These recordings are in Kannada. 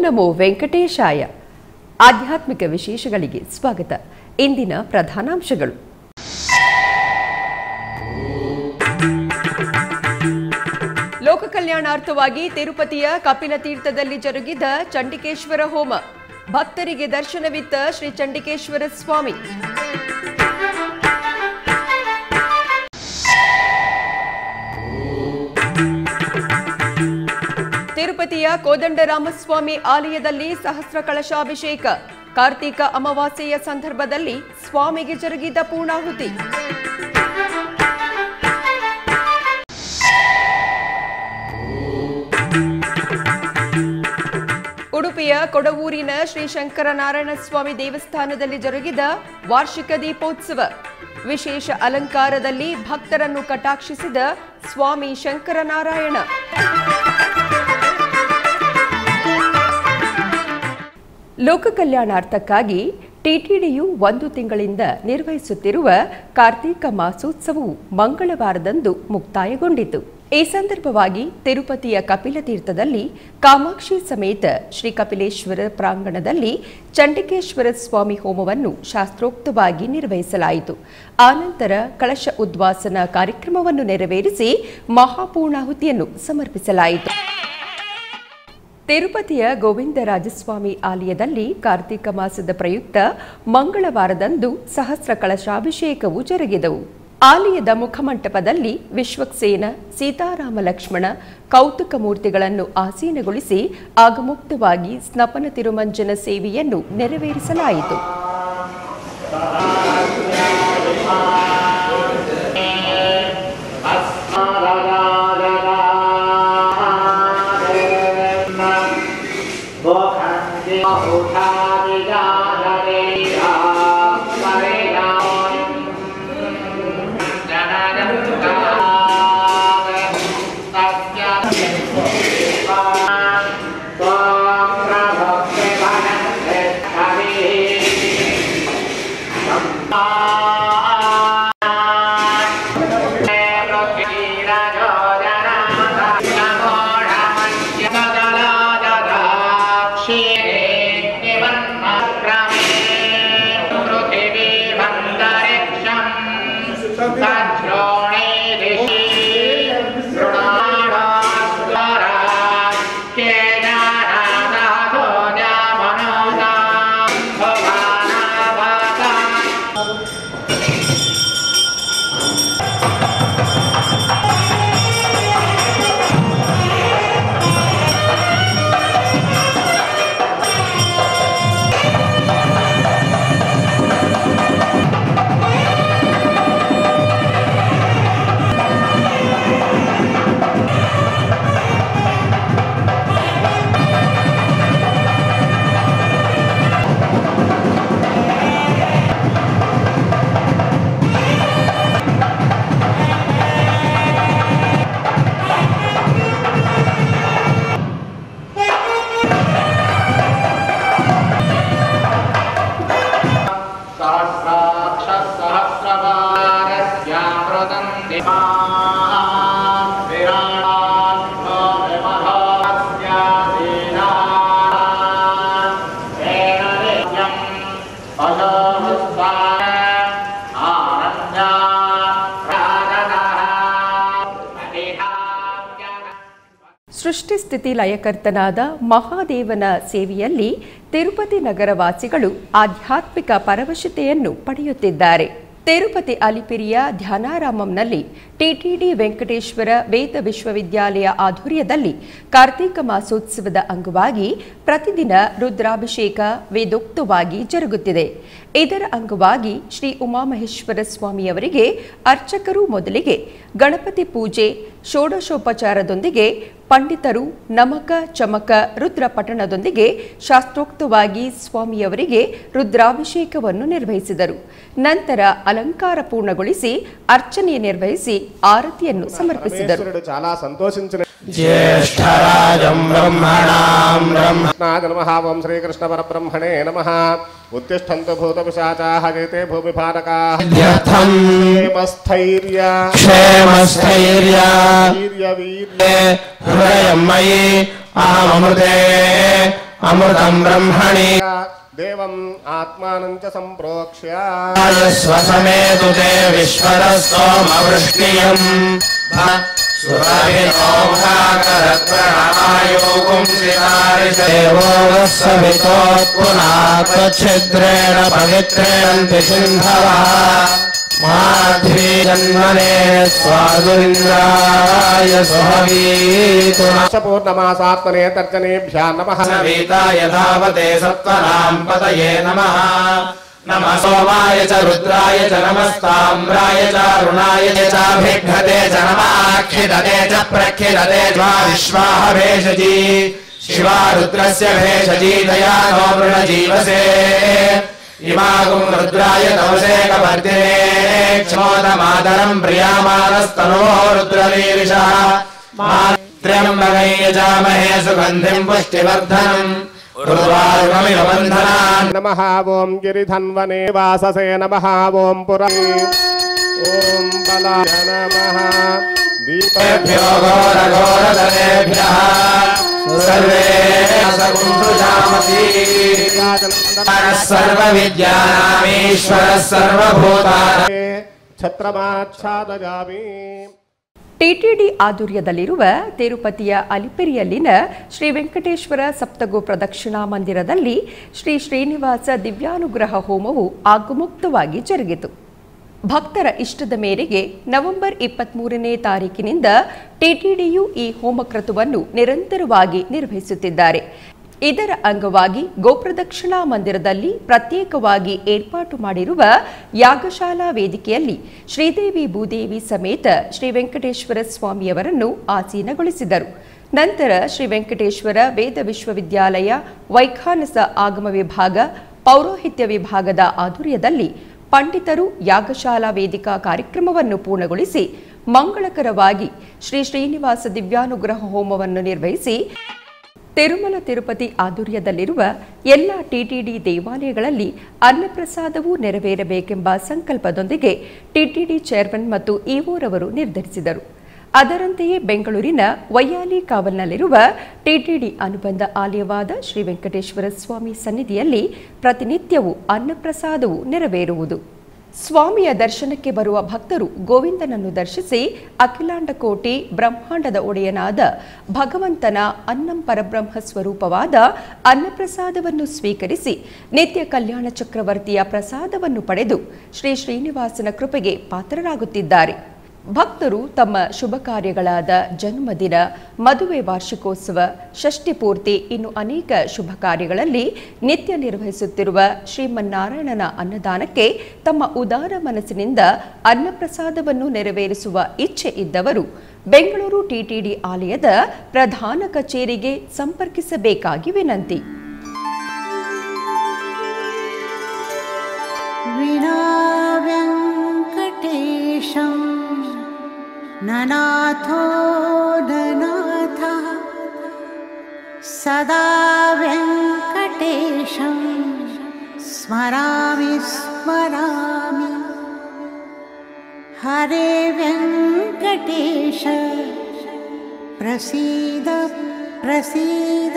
ನಮೋ ವೆಂಕಟೇಶಾಯ ಆಧ್ಯಾತ್ಮಿಕ ವಿಶೇಷಗಳಿಗೆ ಸ್ವಾಗತ ಇಂದಿನ ಪ್ರಧಾನಾಂಶಗಳು ಲೋಕ ಕಲ್ಯಾಣಾರ್ಥವಾಗಿ ತಿರುಪತಿಯ ಕಪಿಲ ತೀರ್ಥದಲ್ಲಿ ಜರುಗಿದ ಚಂಡಿಕೇಶ್ವರ ಹೋಮ ಭಕ್ತರಿಗೆ ದರ್ಶನವಿತ್ತ ಶ್ರೀ ಚಂಡಿಕೇಶ್ವರ ಸ್ವಾಮಿ ತಿರುಪತಿಯ ಕೋದಂಡರಾಮಸ್ವಾಮಿ ಆಲಯದಲ್ಲಿ ಸಹಸ್ರ ಕಳಶಾಭಿಷೇಕ ಕಾರ್ತೀಕ ಅಮಾವಾಸ್ಯೆಯ ಸಂದರ್ಭದಲ್ಲಿ ಸ್ವಾಮಿಗೆ ಜರುಗಿದ ಪೂರ್ಣಾಹುತಿ ಉಡುಪಿಯ ಕೊಡವೂರಿನ ಶ್ರೀ ಶಂಕರನಾರಾಯಣ ಸ್ವಾಮಿ ದೇವಸ್ಥಾನದಲ್ಲಿ ಜರುಗಿದ ವಾರ್ಷಿಕ ದೀಪೋತ್ಸವ ವಿಶೇಷ ಅಲಂಕಾರದಲ್ಲಿ ಭಕ್ತರನ್ನು ಕಟಾಕ್ಷಿಸಿದ ಸ್ವಾಮಿ ಶಂಕರನಾರಾಯಣ ಲೋಕ ಕಲ್ಯಾಣಾರ್ಥಕ್ಕಾಗಿ ಟಿಟಿಡಿಯು ಒಂದು ತಿಂಗಳಿಂದ ನಿರ್ವಹಿಸುತ್ತಿರುವ ಕಾರ್ತೀಕ ಮಾಸೋತ್ಸವವು ಮಂಗಳವಾರದಂದು ಮುಕ್ತಾಯಗೊಂಡಿತು ಈ ಸಂದರ್ಭವಾಗಿ ತಿರುಪತಿಯ ಕಪಿಲ ತೀರ್ಥದಲ್ಲಿ ಕಾಮಾಕ್ಷಿ ಸಮೇತ ಶ್ರೀ ಕಪಿಲೇಶ್ವರ ಪ್ರಾಂಗಣದಲ್ಲಿ ಚಂಡಿಕೇಶ್ವರ ಸ್ವಾಮಿ ಹೋಮವನ್ನು ಶಾಸ್ತ್ರೋಕ್ತವಾಗಿ ನಿರ್ವಹಿಸಲಾಯಿತು ಆನಂತರ ಕಳಶ ಉದ್ವಾಸನ ಕಾರ್ಯಕ್ರಮವನ್ನು ನೆರವೇರಿಸಿ ಮಹಾಪೂರ್ಣಾಹುತಿಯನ್ನು ಸಮರ್ಪಿಸಲಾಯಿತು ತಿರುಪತಿಯ ಗೋವಿಂದರಾಜಸ್ವಾಮಿ ಆಲಯದಲ್ಲಿ ಕಾರ್ತೀಕ ಮಾಸದ ಪ್ರಯುಕ್ತ ಮಂಗಳವಾರದಂದು ಸಹಸ್ರ ಕಳಶಾಭಿಷೇಕವು ಜರುಗಿದವು ಆಲಯದ ಮುಖಮಂಟಪದಲ್ಲಿ ವಿಶ್ವಕ್ಸೇನ ಸೀತಾರಾಮ ಲಕ್ಷ್ಮಣ ಕೌತುಕ ಮೂರ್ತಿಗಳನ್ನು ಆಸೀನಗೊಳಿಸಿ ಆಗಮುಕ್ತವಾಗಿ ಸ್ನಪನ ತಿರುಮಂಜನ ಸೇವೆಯನ್ನು ನೆರವೇರಿಸಲಾಯಿತು ಸೃಷ್ಟಿ ಸ್ಥಿತಿ ಲಯಕರ್ತನಾದ ಮಹಾದೇವನ ಸೇವೆಯಲ್ಲಿ ತಿರುಪತಿ ನಗರ ವಾಸಿಗಳು ಆಧ್ಯಾತ್ಮಿಕ ಪರವಶತೆಯನ್ನು ಪಡೆಯುತ್ತಿದ್ದಾರೆ ತಿರುಪತಿ ಅಲಿಪಿರಿಯ ಧ್ಯಾನಾರಾಮಂನಲ್ಲಿ ಟಿಟಿಡಿ ವೆಂಕಟೇಶ್ವರ ವೇದ ವಿಶ್ವವಿದ್ಯಾಲಯ ಆಧ್ವರ್ಯದಲ್ಲಿ ಕಾರ್ತೀಕ ಮಾಸೋತ್ಸವದ ಅಂಗವಾಗಿ ಪ್ರತಿದಿನ ರುದ್ರಾಭಿಷೇಕ ವೇದೋಕ್ತವಾಗಿ ಜರುಗುತ್ತಿದೆ ಇದರ ಅಂಗವಾಗಿ ಶ್ರೀ ಉಮಾಮಹೇಶ್ವರ ಸ್ವಾಮಿಯವರಿಗೆ ಅರ್ಚಕರು ಮೊದಲಿಗೆ ಗಣಪತಿ ಪೂಜೆ ಷೋಡಶೋಪಚಾರದೊಂದಿಗೆ ಪಂಡಿತರು ನಮಕ ಚಮಕ ರುದ್ರ ಪಠಣದೊಂದಿಗೆ ಶಾಸ್ತ್ರೋಕ್ತವಾಗಿ ಸ್ವಾಮಿಯವರಿಗೆ ರುದ್ರಾಭಿಷೇಕವನ್ನು ನಿರ್ವಹಿಸಿದರು ನಂತರ ಅಲಂಕಾರ ಪೂರ್ಣಗೊಳಿಸಿ ಅರ್ಚನೆ ನಿರ್ವಹಿಸಿ ಆರತಿಯನ್ನು ಸಮರ್ಪಿಸಿದರು పరమేశ్వరుడు చాలా సంతోషించిన ज्येष्ठराजं ब्रह्मणां ब्रह्म కృష్ణాయ నమ ఓం శ్రీకృష్ణ పరబ్రహ్మణే నమ ఉత్తిష్టంతు భూత పిశాచాః జయతే భూమిపాలకాః यथम् స్థైర్య क्षेमस्थैर्य వీర్య వీర్య हृदयं मयि अहमृते अमृतम् ब्रह्मणि देवम् आत्मानं च सम्प्रोक्ष्य स्वसमेतु ते विश्वरस्तोमवृष्टियम् देवो सवितोत्पुनात्मच्छिद्रेण पवित्रेणन्ति सिन्धवः माध्वीजन्मने स्वादुरिन्द्राय सुहवीतुना पूर्णमासात्मने तर्जनेभ्यः नमः सविताय धावते सत्त्वनाम् पतये नमः नमः सोमाय च रुद्राय च नमस्ताम्राय च अरुणाय च भिघ्नते च नमाखिदते च प्रखिदते च विश्वाह भेषजी शिवा रुद्रस्य भेषजी दया नो मृणजीवसे इमागुम् रुद्राय तवसे कवर्दिने क्षमोदमादरम् प्रियामानस्तनोः रुद्रवीरिषः त्र्यम्बकै यजामहे सुगन्धिम् पुष्टिवर्धनम् उर्वारुकमिव बन्धनान् नमः ॐ गिरिधन्वने वाससे नमः ॐ पुरम् ॐ बलाय नमः तेभ्यो घोरघोरधरेभ्यः सर्वे सकुंसुजामति मनः सर्वविद्यानामीश्वरः सर्वभूतानाम् ಛತ್ರಮಾಚ್ಛಾದಯಾಮಿ ಟಿಟಿಡಿ ಆಧ್ವರ್ಯದಲ್ಲಿರುವ ತಿರುಪತಿಯ ಅಲಿಪಿರಿಯಲ್ಲಿನ ಶ್ರೀ ವೆಂಕಟೇಶ್ವರ ಸಪ್ತಗು ಪ್ರದಕ್ಷಿಣಾ ಮಂದಿರದಲ್ಲಿ ಶ್ರೀ ಶ್ರೀನಿವಾಸ ದಿವ್ಯಾನುಗ್ರಹ ಹೋಮವು ಆಗುಮುಕ್ತವಾಗಿ ಜರುಗಿತು ಭಕ್ತರ ಇಷ್ಟದ ಮೇರೆಗೆ ನವೆಂಬರ್ ಇಪ್ಪತ್ಮೂರನೇ ತಾರೀಕಿನಿಂದ ಟಿಟಿಡಿಯು ಈ ಹೋಮಕ್ರತುವನ್ನು ನಿರಂತರವಾಗಿ ನಿರ್ವಹಿಸುತ್ತಿದ್ದಾರೆ ಇದರ ಅಂಗವಾಗಿ ಗೋಪ್ರದಕ್ಷಿಣಾ ಮಂದಿರದಲ್ಲಿ ಪ್ರತ್ಯೇಕವಾಗಿ ಏರ್ಪಾಟು ಮಾಡಿರುವ ಯಾಗಶಾಲಾ ವೇದಿಕೆಯಲ್ಲಿ ಶ್ರೀದೇವಿ ಭೂದೇವಿ ಸಮೇತ ಶ್ರೀ ವೆಂಕಟೇಶ್ವರ ಸ್ವಾಮಿಯವರನ್ನು ಆಸೀನಗೊಳಿಸಿದರು ನಂತರ ಶ್ರೀ ವೆಂಕಟೇಶ್ವರ ವೇದ ವಿಶ್ವವಿದ್ಯಾಲಯ ವೈಖಾನಸ ಆಗಮ ವಿಭಾಗ ಪೌರೋಹಿತ್ಯ ವಿಭಾಗದ ಆಧ್ವರ್ಯದಲ್ಲಿ ಪಂಡಿತರು ಯಾಗಶಾಲಾ ವೇದಿಕಾ ಕಾರ್ಯಕ್ರಮವನ್ನು ಪೂರ್ಣಗೊಳಿಸಿ ಮಂಗಳಕರವಾಗಿ ಶ್ರೀ ಶ್ರೀನಿವಾಸ ದಿವ್ಯಾನುಗ್ರಹ ಹೋಮವನ್ನು ನಿರ್ವಹಿಸಿ ತಿರುಮಲ ತಿರುಪತಿ ಆಧ್ವರ್ಯದಲ್ಲಿರುವ ಎಲ್ಲ ಟಿಟಿಡಿ ದೇವಾಲಯಗಳಲ್ಲಿ ಅನ್ನಪ್ರಸಾದವೂ ನೆರವೇರಬೇಕೆಂಬ ಸಂಕಲ್ಪದೊಂದಿಗೆ ಟಿಟಿಡಿ ಚೇರ್ಮನ್ ಮತ್ತು ಇಒರವರು ನಿರ್ಧರಿಸಿದರು ಅದರಂತೆಯೇ ಬೆಂಗಳೂರಿನ ವೈಯಾಲಿ ಕಾವಲ್ನಲ್ಲಿರುವ ಟಿಟಿಡಿ ಅನುಬಂಧ ಆಲಯವಾದ ಶ್ರೀ ವೆಂಕಟೇಶ್ವರ ಸ್ವಾಮಿ ಸನ್ನಿಧಿಯಲ್ಲಿ ಪ್ರತಿನಿತ್ಯವೂ ಅನ್ನಪ್ರಸಾದವು ನೆರವೇರುವುದು ಸ್ವಾಮಿಯ ದರ್ಶನಕ್ಕೆ ಬರುವ ಭಕ್ತರು ಗೋವಿಂದನನ್ನು ದರ್ಶಿಸಿ ಅಖಿಲಾಂಡ ಕೋಟಿ ಬ್ರಹ್ಮಾಂಡದ ಒಡೆಯನಾದ ಭಗವಂತನ ಅನ್ನಂ ಪರಬ್ರಹ್ಮ ಸ್ವರೂಪವಾದ ಅನ್ನಪ್ರಸಾದವನ್ನು ಸ್ವೀಕರಿಸಿ ನಿತ್ಯ ಕಲ್ಯಾಣ ಚಕ್ರವರ್ತಿಯ ಪ್ರಸಾದವನ್ನು ಪಡೆದು ಶ್ರೀ ಶ್ರೀನಿವಾಸನ ಕೃಪೆಗೆ ಪಾತ್ರರಾಗುತ್ತಿದ್ದಾರೆ ಭಕ್ತರು ತಮ್ಮ ಶುಭ ಕಾರ್ಯಗಳಾದ ಜನ್ಮದಿನ ಮದುವೆ ವಾರ್ಷಿಕೋತ್ಸವ ಷಷ್ಠಿ ಪೂರ್ತಿ ಇನ್ನು ಅನೇಕ ಶುಭ ಕಾರ್ಯಗಳಲ್ಲಿ ನಿತ್ಯ ನಿರ್ವಹಿಸುತ್ತಿರುವ ಶ್ರೀಮನ್ನಾರಾಯಣನ ಅನ್ನದಾನಕ್ಕೆ ತಮ್ಮ ಉದಾರ ಮನಸ್ಸಿನಿಂದ ಅನ್ನಪ್ರಸಾದವನ್ನು ನೆರವೇರಿಸುವ ಇಚ್ಛೆ ಇದ್ದವರು ಬೆಂಗಳೂರು ಟಿಟಿಡಿ ಆಲಯದ ಪ್ರಧಾನ ಕಚೇರಿಗೆ ಸಂಪರ್ಕಿಸಬೇಕಾಗಿ ವಿನಂತಿ विना व्यङ्कटेशं ननाथो ननाथः सदा व्यङ्कटेशं स्मरामि स्मरामि हरे व्यङ्कटेश प्रसीद प्रसीद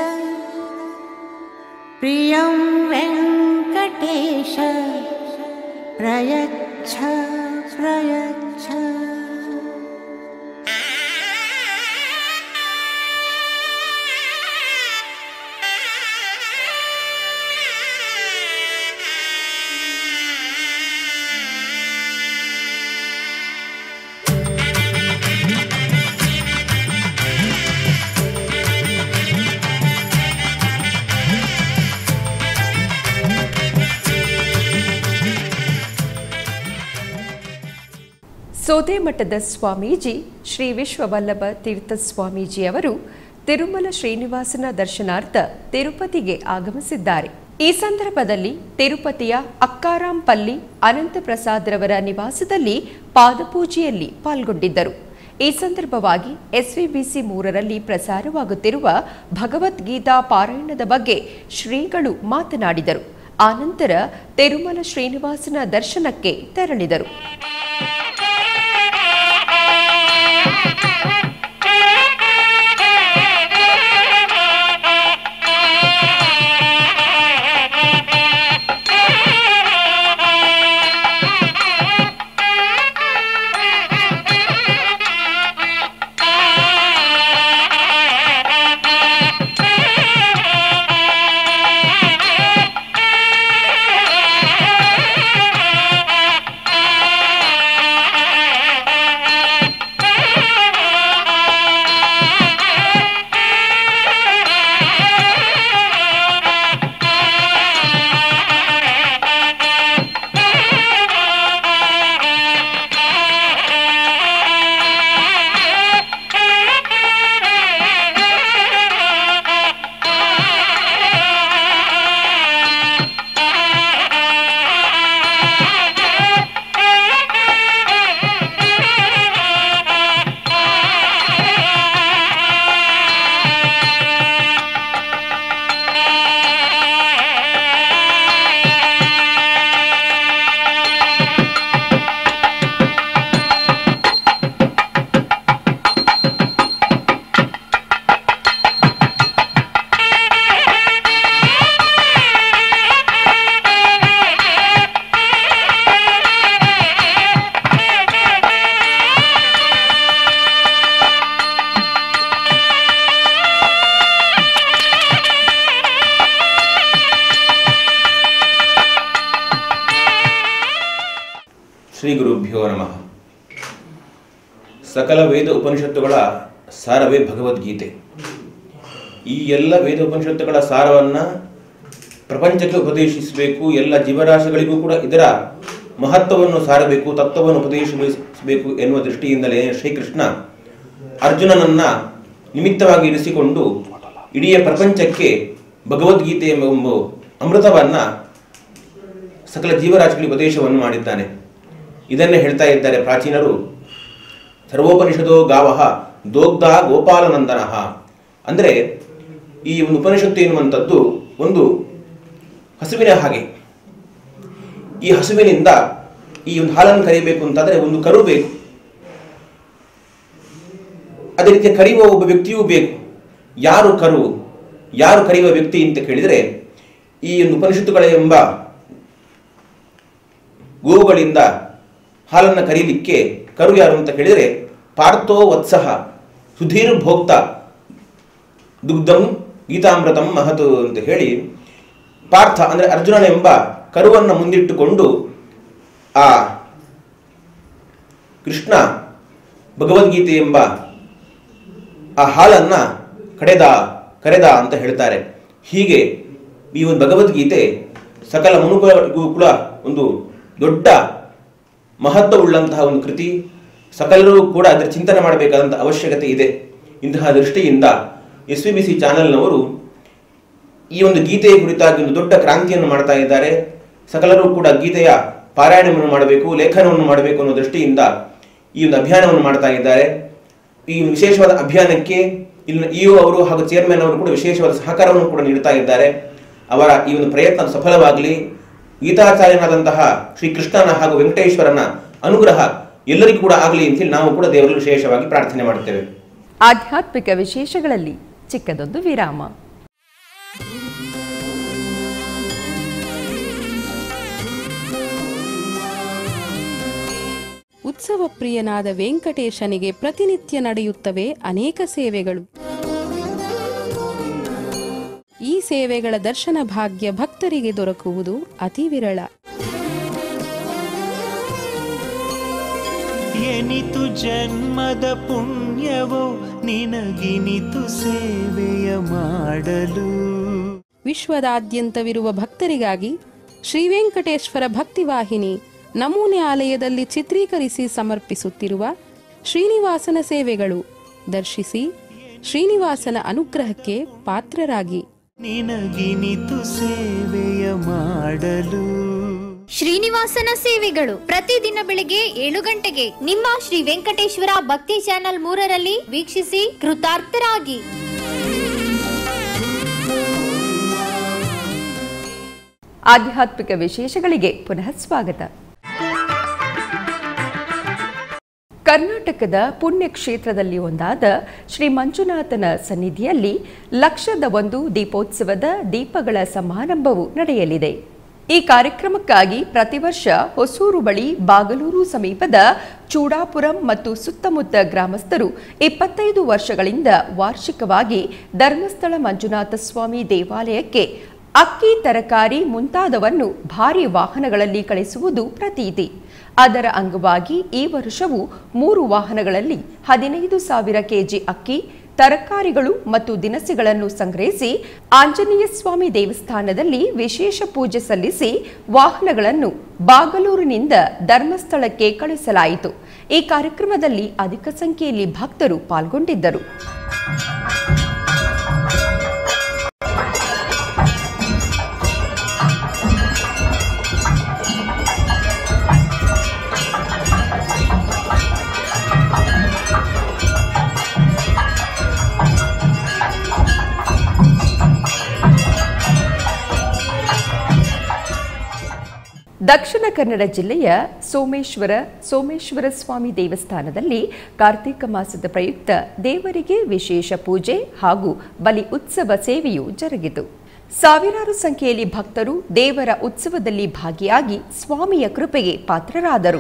प्रियं वेङ्कटेश प्रयच्छ प्रयच्छ ಸೋದೆಮಠದ ಸ್ವಾಮೀಜಿ ಶ್ರೀ ವಿಶ್ವವಲ್ಲಭ ತೀರ್ಥ ಸ್ವಾಮೀಜಿಯವರು ತಿರುಮಲ ಶ್ರೀನಿವಾಸನ ದರ್ಶನಾರ್ಥ ತಿರುಪತಿಗೆ ಆಗಮಿಸಿದ್ದಾರೆ ಈ ಸಂದರ್ಭದಲ್ಲಿ ತಿರುಪತಿಯ ಅಕ್ಕಾರಾಂಪಲ್ಲಿ ಅನಂತ ಪ್ರಸಾದ್ರವರ ನಿವಾಸದಲ್ಲಿ ಪಾದಪೂಜೆಯಲ್ಲಿ ಪಾಲ್ಗೊಂಡಿದ್ದರು ಈ ಸಂದರ್ಭವಾಗಿ ಎಸ್ವಿಬಿಸಿ ಮೂರರಲ್ಲಿ ಪ್ರಸಾರವಾಗುತ್ತಿರುವ ಭಗವದ್ಗೀತಾ ಪಾರಾಯಣದ ಬಗ್ಗೆ ಶ್ರೀಗಳು ಮಾತನಾಡಿದರು ಆನಂತರ ತಿರುಮಲ ಶ್ರೀನಿವಾಸನ ದರ್ಶನಕ್ಕೆ ತೆರಳಿದರು Thank you. ಶ್ರೀ ಗುರುಭ್ಯೋ ನಮಃ ಸಕಲ ವೇದ ಉಪನಿಷತ್ತುಗಳ ಸಾರವೇ ಭಗವದ್ಗೀತೆ ಈ ಎಲ್ಲ ವೇದ ಉಪನಿಷತ್ತುಗಳ ಸಾರವನ್ನು ಪ್ರಪಂಚಕ್ಕೆ ಉಪದೇಶಿಸಬೇಕು ಎಲ್ಲ ಜೀವರಾಶಿಗಳಿಗೂ ಕೂಡ ಇದರ ಮಹತ್ವವನ್ನು ಸಾರಬೇಕು ತತ್ವವನ್ನು ಉಪದೇಶಿಸಬೇಕು ಎನ್ನುವ ದೃಷ್ಟಿಯಿಂದಲೇ ಶ್ರೀಕೃಷ್ಣ ಅರ್ಜುನನನ್ನ ನಿಮಿತ್ತವಾಗಿ ಇರಿಸಿಕೊಂಡು ಇಡೀ ಪ್ರಪಂಚಕ್ಕೆ ಭಗವದ್ಗೀತೆ ಎಂಬ ಒಂದು ಅಮೃತವನ್ನ ಸಕಲ ಜೀವರಾಶಿಗಳಿಗೆ ಉಪದೇಶವನ್ನು ಮಾಡಿದ್ದಾನೆ ಇದನ್ನೇ ಹೇಳ್ತಾ ಇದ್ದಾರೆ ಪ್ರಾಚೀನರು ಸರ್ವೋಪನಿಷದೋ ಗಾವಹ ದೋಗ್ಧ ಗೋಪಾಲನಂದನಃ ಅಂದರೆ ಈ ಒಂದು ಉಪನಿಷತ್ತು ಎನ್ನುವಂಥದ್ದು ಒಂದು ಹಸುವಿನ ಹಾಗೆ ಈ ಹಸುವಿನಿಂದ ಈ ಒಂದು ಹಾಲನ್ನು ಕರಿಬೇಕು ಅಂತಾದರೆ ಒಂದು ಕರು ಬೇಕು ಅದೇ ರೀತಿ ಕರೆಯುವ ಒಬ್ಬ ವ್ಯಕ್ತಿಯೂ ಬೇಕು ಯಾರು ಕರು ಯಾರು ಕರೆಯುವ ವ್ಯಕ್ತಿ ಅಂತ ಕೇಳಿದರೆ ಈ ಒಂದು ಉಪನಿಷತ್ತುಗಳ ಎಂಬ ಗೋವುಗಳಿಂದ ಹಾಲನ್ನು ಕರೀಲಿಕ್ಕೆ ಕರು ಯಾರು ಅಂತ ಕೇಳಿದರೆ ಪಾರ್ಥೋ ವತ್ಸಹ ಸುಧೀರ್ ಭೋಕ್ತ ದುಗ್ಧಂ ಗೀತಾಮೃತಂ ಮಹತು ಅಂತ ಹೇಳಿ ಪಾರ್ಥ ಅಂದರೆ ಅರ್ಜುನನೆಂಬ ಕರುವನ್ನು ಮುಂದಿಟ್ಟುಕೊಂಡು ಆ ಕೃಷ್ಣ ಭಗವದ್ಗೀತೆ ಎಂಬ ಆ ಹಾಲನ್ನ ಕಡೆದ ಕರೆದ ಅಂತ ಹೇಳ್ತಾರೆ ಹೀಗೆ ಈ ಒಂದು ಭಗವದ್ಗೀತೆ ಸಕಲ ಮನುಗಳಿಗೂ ಕೂಡ ಒಂದು ದೊಡ್ಡ ಮಹತ್ವವುಳ್ಳಂತಹ ಒಂದು ಕೃತಿ ಸಕಲರೂ ಕೂಡ ಅದರ ಚಿಂತನೆ ಮಾಡಬೇಕಾದಂಥ ಅವಶ್ಯಕತೆ ಇದೆ ಇಂತಹ ದೃಷ್ಟಿಯಿಂದ ಎಸ್ ವಿ ಬಿ ಸಿ ಚಾನೆಲ್ನವರು ಈ ಒಂದು ಗೀತೆಯ ಕುರಿತಾಗಿ ಒಂದು ದೊಡ್ಡ ಕ್ರಾಂತಿಯನ್ನು ಮಾಡ್ತಾ ಇದ್ದಾರೆ ಸಕಲರೂ ಕೂಡ ಗೀತೆಯ ಪಾರಾಯಣವನ್ನು ಮಾಡಬೇಕು ಲೇಖನವನ್ನು ಮಾಡಬೇಕು ಅನ್ನೋ ದೃಷ್ಟಿಯಿಂದ ಈ ಒಂದು ಅಭಿಯಾನವನ್ನು ಮಾಡ್ತಾ ಇದ್ದಾರೆ ಈ ವಿಶೇಷವಾದ ಅಭಿಯಾನಕ್ಕೆ ಇಲ್ಲಿನ ಇಒ ಅವರು ಹಾಗೂ ಚೇರ್ಮನ್ ಅವರು ಕೂಡ ವಿಶೇಷವಾದ ಸಹಕಾರವನ್ನು ಕೂಡ ನೀಡುತ್ತಾ ಇದ್ದಾರೆ ಅವರ ಈ ಒಂದು ಪ್ರಯತ್ನ ಸಫಲವಾಗಲಿ ಗೀತಾಚಾರ್ಯನಾದಂತಹ ಶ್ರೀ ಕೃಷ್ಣನ ಹಾಗೂ ವೆಂಕಟೇಶ್ವರನ ಅನುಗ್ರಹ ಎಲ್ಲರಿಗೂ ಕೂಡ ಆಗಲಿ ಅಂತೇಳಿ ನಾವು ಕೂಡ ದೇವರಲ್ಲಿ ವಿಶೇಷವಾಗಿ ಪ್ರಾರ್ಥನೆ ಮಾಡುತ್ತೇವೆ ಆಧ್ಯಾತ್ಮಿಕ ವಿಶೇಷಗಳಲ್ಲಿ ಚಿಕ್ಕದೊಂದು ವಿರಾಮ ಉತ್ಸವ ಪ್ರಿಯನಾದ ವೆಂಕಟೇಶನಿಗೆ ಪ್ರತಿನಿತ್ಯ ನಡೆಯುತ್ತವೆ ಅನೇಕ ಸೇವೆಗಳು ಈ ಸೇವೆಗಳ ದರ್ಶನ ಭಾಗ್ಯ ಭಕ್ತರಿಗೆ ದೊರಕುವುದು ಅತಿ ವಿರಳ ಎನಿತು ಜನ್ಮದ ಪುಣ್ಯವೋ ನಿನಗಿನಿತು ಸೇವೆಯ ಮಾಡಲು ವಿಶ್ವದಾದ್ಯಂತವಿರುವ ಭಕ್ತರಿಗಾಗಿ ಶ್ರೀ ವೆಂಕಟೇಶ್ವರ ಭಕ್ತಿವಾಹಿನಿ ನಮೂನೆ ಆಲಯದಲ್ಲಿ ಚಿತ್ರೀಕರಿಸಿ ಸಮರ್ಪಿಸುತ್ತಿರುವ ಶ್ರೀನಿವಾಸನ ಸೇವೆಗಳು ದರ್ಶಿಸಿ ಶ್ರೀನಿವಾಸನ ಅನುಗ್ರಹಕ್ಕೆ ಪಾತ್ರರಾಗಿ ನಿನಗಿನಿತು ಸೇವೆಯ ಮಾಡಲು ಶ್ರೀನಿವಾಸನ ಸೇವೆಗಳು ಪ್ರತಿದಿನ ಬೆಳಿಗ್ಗೆ ಏಳು ಗಂಟೆಗೆ ನಿಮ್ಮ ಶ್ರೀ ವೆಂಕಟೇಶ್ವರ ಭಕ್ತಿ ಚಾನೆಲ್ ಮೂರರಲ್ಲಿ ವೀಕ್ಷಿಸಿ ಕೃತಾರ್ಥರಾಗಿ ಆಧ್ಯಾತ್ಮಿಕ ವಿಶೇಷಗಳಿಗೆ ಪುನಃ ಸ್ವಾಗತ ಕರ್ನಾಟಕದ ಪುಣ್ಯಕ್ಷೇತ್ರದಲ್ಲಿ ಒಂದಾದ ಶ್ರೀ ಮಂಜುನಾಥನ ಸನ್ನಿಧಿಯಲ್ಲಿ ಲಕ್ಷದ ಒಂದು ದೀಪೋತ್ಸವದ ದೀಪಗಳ ಸಮಾರಂಭವು ನಡೆಯಲಿದೆ ಈ ಕಾರ್ಯಕ್ರಮಕ್ಕಾಗಿ ಪ್ರತಿ ವರ್ಷ ಹೊಸೂರು ಬಳಿ ಬಾಗಲೂರು ಸಮೀಪದ ಚೂಡಾಪುರಂ ಮತ್ತು ಸುತ್ತಮುತ್ತ ಗ್ರಾಮಸ್ಥರು ಇಪ್ಪತ್ತೈದು ವರ್ಷಗಳಿಂದ ವಾರ್ಷಿಕವಾಗಿ ಧರ್ಮಸ್ಥಳ ಮಂಜುನಾಥ ಸ್ವಾಮಿ ದೇವಾಲಯಕ್ಕೆ ಅಕ್ಕಿ ತರಕಾರಿ ಮುಂತಾದವನ್ನು ಭಾರಿ ವಾಹನಗಳಲ್ಲಿ ಕಳಿಸುವುದು ಪ್ರತೀತಿ ಅದರ ಅಂಗವಾಗಿ ಈ ವರ್ಷವೂ ಮೂರು ವಾಹನಗಳಲ್ಲಿ ಹದಿನೈದು ಸಾವಿರ ಕೆಜಿ ಅಕ್ಕಿ ತರಕಾರಿಗಳು ಮತ್ತು ದಿನಸಿಗಳನ್ನು ಸಂಗ್ರಹಿಸಿ ಆಂಜನೇಯ ಸ್ವಾಮಿ ದೇವಸ್ಥಾನದಲ್ಲಿ ವಿಶೇಷ ಪೂಜೆ ಸಲ್ಲಿಸಿ ವಾಹನಗಳನ್ನು ಬಾಗಲೂರಿನಿಂದ ಧರ್ಮಸ್ಥಳಕ್ಕೆ ಕಳಿಸಲಾಯಿತು ಈ ಕಾರ್ಯಕ್ರಮದಲ್ಲಿ ಅಧಿಕ ಸಂಖ್ಯೆಯಲ್ಲಿ ಭಕ್ತರು ಪಾಲ್ಗೊಂಡಿದ್ದರು ದಕ್ಷಿಣ ಕನ್ನಡ ಜಿಲ್ಲೆಯ ಸೋಮೇಶ್ವರ ಸೋಮೇಶ್ವರ ಸ್ವಾಮಿ ದೇವಸ್ಥಾನದಲ್ಲಿ ಕಾರ್ತೀಕ ಮಾಸದ ಪ್ರಯುಕ್ತ ದೇವರಿಗೆ ವಿಶೇಷ ಪೂಜೆ ಹಾಗೂ ಬಲಿ ಉತ್ಸವ ಸೇವೆಯು ಜರುಗಿತು ಸಾವಿರಾರು ಸಂಖ್ಯೆಯಲ್ಲಿ ಭಕ್ತರು ದೇವರ ಉತ್ಸವದಲ್ಲಿ ಭಾಗಿಯಾಗಿ ಸ್ವಾಮಿಯ ಕೃಪೆಗೆ ಪಾತ್ರರಾದರು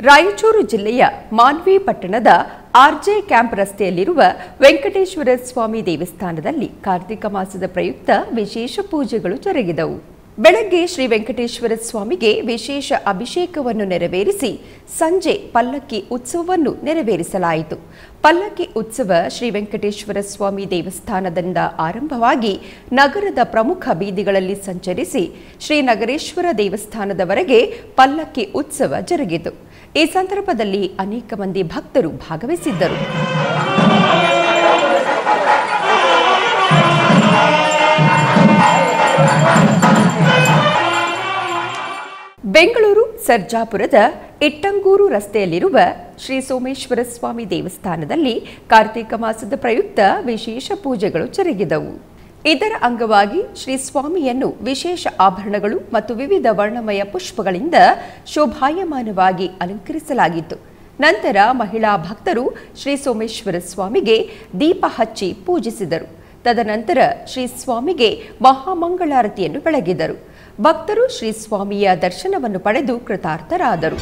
ರಾಯಚೂರು ಜಿಲ್ಲೆಯ ಮಾನ್ವಿ ಪಟ್ಟಣದ ಆರ್ಜೆ ಕ್ಯಾಂಪ್ ರಸ್ತೆಯಲ್ಲಿರುವ ವೆಂಕಟೇಶ್ವರ ಸ್ವಾಮಿ ದೇವಸ್ಥಾನದಲ್ಲಿ ಕಾರ್ತಿಕ ಮಾಸದ ಪ್ರಯುಕ್ತ ವಿಶೇಷ ಪೂಜೆಗಳು ಜರುಗಿದವು ಬೆಳಗ್ಗೆ ಶ್ರೀ ವೆಂಕಟೇಶ್ವರ ಸ್ವಾಮಿಗೆ ವಿಶೇಷ ಅಭಿಷೇಕವನ್ನು ನೆರವೇರಿಸಿ ಸಂಜೆ ಪಲ್ಲಕ್ಕಿ ಉತ್ಸವವನ್ನು ನೆರವೇರಿಸಲಾಯಿತು ಪಲ್ಲಕ್ಕಿ ಉತ್ಸವ ಶ್ರೀ ವೆಂಕಟೇಶ್ವರ ಸ್ವಾಮಿ ದೇವಸ್ಥಾನದಿಂದ ಆರಂಭವಾಗಿ ನಗರದ ಪ್ರಮುಖ ಬೀದಿಗಳಲ್ಲಿ ಸಂಚರಿಸಿ ಶ್ರೀ ನಗರೇಶ್ವರ ದೇವಸ್ಥಾನದವರೆಗೆ ಪಲ್ಲಕ್ಕಿ ಉತ್ಸವ ಜರುಗಿತು ಈ ಸಂದರ್ಭದಲ್ಲಿ ಅನೇಕ ಮಂದಿ ಭಕ್ತರು ಭಾಗವಹಿಸಿದ್ದರು ಬೆಂಗಳೂರು ಸರ್ಜಾಪುರದ ಇಟ್ಟಂಗೂರು ರಸ್ತೆಯಲ್ಲಿರುವ ಶ್ರೀ ಸೋಮೇಶ್ವರ ಸ್ವಾಮಿ ದೇವಸ್ಥಾನದಲ್ಲಿ ಕಾರ್ತಿಕ ಮಾಸದ ಪ್ರಯುಕ್ತ ವಿಶೇಷ ಪೂಜೆಗಳು ಜರುಗಿದವು ಇದರ ಅಂಗವಾಗಿ ಶ್ರೀ ಸ್ವಾಮಿಯನ್ನು ವಿಶೇಷ ಆಭರಣಗಳು ಮತ್ತು ವಿವಿಧ ವರ್ಣಮಯ ಪುಷ್ಪಗಳಿಂದ ಶೋಭಾಯಮಾನವಾಗಿ ಅಲಂಕರಿಸಲಾಗಿತ್ತು ನಂತರ ಮಹಿಳಾ ಭಕ್ತರು ಶ್ರೀ ಸೋಮೇಶ್ವರ ಸ್ವಾಮಿಗೆ ದೀಪ ಹಚ್ಚಿ ಪೂಜಿಸಿದರು ತದನಂತರ ಶ್ರೀ ಸ್ವಾಮಿಗೆ ಮಹಾಮಂಗಳಾರತಿಯನ್ನು ಬೆಳಗಿದರು ಭಕ್ತರು ಶ್ರೀ ಸ್ವಾಮಿಯ ದರ್ಶನವನ್ನು ಪಡೆದು ಕೃತಾರ್ಥರಾದರು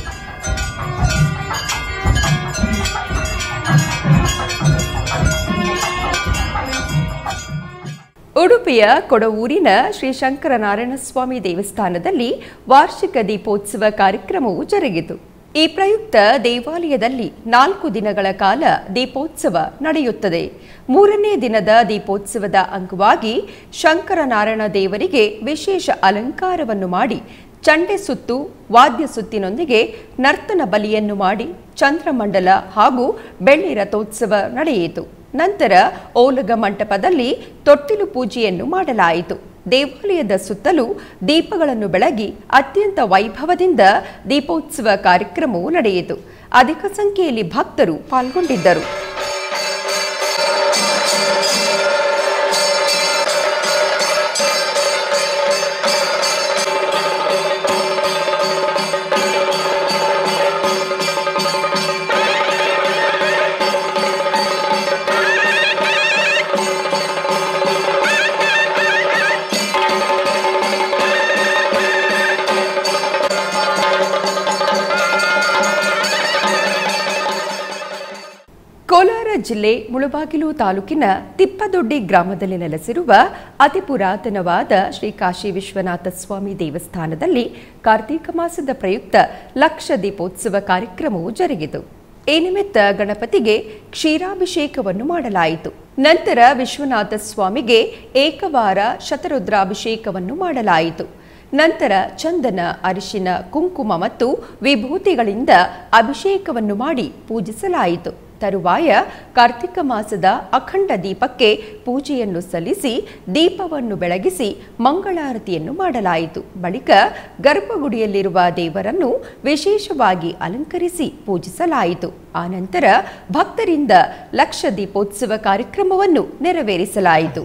ಉಡುಪಿಯ ಕೊಡವೂರಿನ ಶ್ರೀ ಶಂಕರನಾರಾಯಣ ಸ್ವಾಮಿ ದೇವಸ್ಥಾನದಲ್ಲಿ ವಾರ್ಷಿಕ ದೀಪೋತ್ಸವ ಕಾರ್ಯಕ್ರಮವು ಜರುಗಿತು ಈ ಪ್ರಯುಕ್ತ ದೇವಾಲಯದಲ್ಲಿ ನಾಲ್ಕು ದಿನಗಳ ಕಾಲ ದೀಪೋತ್ಸವ ನಡೆಯುತ್ತದೆ ಮೂರನೇ ದಿನದ ದೀಪೋತ್ಸವದ ಅಂಗವಾಗಿ ಶಂಕರನಾರಾಯಣ ದೇವರಿಗೆ ವಿಶೇಷ ಅಲಂಕಾರವನ್ನು ಮಾಡಿ ಚಂಡೆ ಸುತ್ತು ವಾದ್ಯ ಸುತ್ತಿನೊಂದಿಗೆ ನರ್ತನ ಬಲಿಯನ್ನು ಮಾಡಿ ಚಂದ್ರಮಂಡಲ ಹಾಗೂ ಬೆಳ್ಳಿ ರಥೋತ್ಸವ ನಡೆಯಿತು ನಂತರ ಓಲಗ ಮಂಟಪದಲ್ಲಿ ತೊಟ್ಟಿಲು ಪೂಜೆಯನ್ನು ಮಾಡಲಾಯಿತು ದೇವಾಲಯದ ಸುತ್ತಲೂ ದೀಪಗಳನ್ನು ಬೆಳಗಿ ಅತ್ಯಂತ ವೈಭವದಿಂದ ದೀಪೋತ್ಸವ ಕಾರ್ಯಕ್ರಮವು ನಡೆಯಿತು ಅಧಿಕ ಸಂಖ್ಯೆಯಲ್ಲಿ ಭಕ್ತರು ಪಾಲ್ಗೊಂಡಿದ್ದರು ಕೋಲಾರ ಜಿಲ್ಲೆ ಮುಳುಬಾಗಿಲು ತಾಲೂಕಿನ ತಿಪ್ಪದೊಡ್ಡಿ ಗ್ರಾಮದಲ್ಲಿ ನೆಲೆಸಿರುವ ಅತಿ ಪುರಾತನವಾದ ಶ್ರೀ ಕಾಶಿ ವಿಶ್ವನಾಥ ಸ್ವಾಮಿ ದೇವಸ್ಥಾನದಲ್ಲಿ ಕಾರ್ತೀಕ ಮಾಸದ ಪ್ರಯುಕ್ತ ಲಕ್ಷ ದೀಪೋತ್ಸವ ಕಾರ್ಯಕ್ರಮವು ಜರುಗಿತು ಈ ನಿಮಿತ್ತ ಗಣಪತಿಗೆ ಕ್ಷೀರಾಭಿಷೇಕವನ್ನು ಮಾಡಲಾಯಿತು ನಂತರ ವಿಶ್ವನಾಥ ಸ್ವಾಮಿಗೆ ಏಕವಾರ ಶತರುದ್ರಾಭಿಷೇಕವನ್ನು ಮಾಡಲಾಯಿತು ನಂತರ ಚಂದನ ಅರಿಶಿನ ಕುಂಕುಮ ಮತ್ತು ವಿಭೂತಿಗಳಿಂದ ಅಭಿಷೇಕವನ್ನು ಮಾಡಿ ಪೂಜಿಸಲಾಯಿತು ತರುವಾಯ ಕಾರ್ತಿಕ ಮಾಸದ ಅಖಂಡ ದೀಪಕ್ಕೆ ಪೂಜೆಯನ್ನು ಸಲ್ಲಿಸಿ ದೀಪವನ್ನು ಬೆಳಗಿಸಿ ಮಂಗಳಾರತಿಯನ್ನು ಮಾಡಲಾಯಿತು ಬಳಿಕ ಗರ್ಭಗುಡಿಯಲ್ಲಿರುವ ದೇವರನ್ನು ವಿಶೇಷವಾಗಿ ಅಲಂಕರಿಸಿ ಪೂಜಿಸಲಾಯಿತು ಆನಂತರ ಭಕ್ತರಿಂದ ಲಕ್ಷ ದೀಪೋತ್ಸವ ಕಾರ್ಯಕ್ರಮವನ್ನು ನೆರವೇರಿಸಲಾಯಿತು